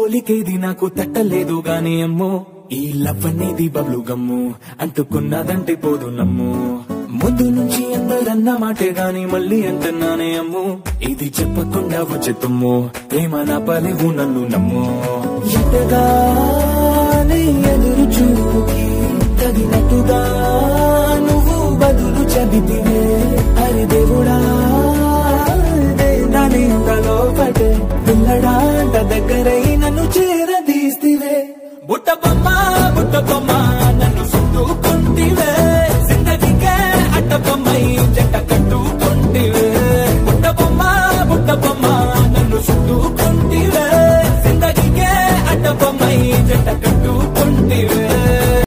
పోలికేది నాకు తట్టలేదు గాని అమ్మో ఈ లవ్ అనేది బబ్లు గమ్ము అంటుకున్నదంటే పోదు నమ్ము ముందు నుంచి అందరన్న మాటే గాని మళ్ళీ అంటున్నానే అమ్ము ఇది చెప్పకుండా వచ్చే తుమ్ము ప్రేమ నా పలేవు నన్ను నమ్ము ఎంతగానే ఎదురు చూపుకి తగినట్టుగా నువ్వు బదులు చెబితివే హరి దేవుడా దాని లోపటే పిల్లడాంట దగ్గరై నన్ను చేరదీస్తివే బుట్ట బొమ్మ బుట్ట బొమ్మ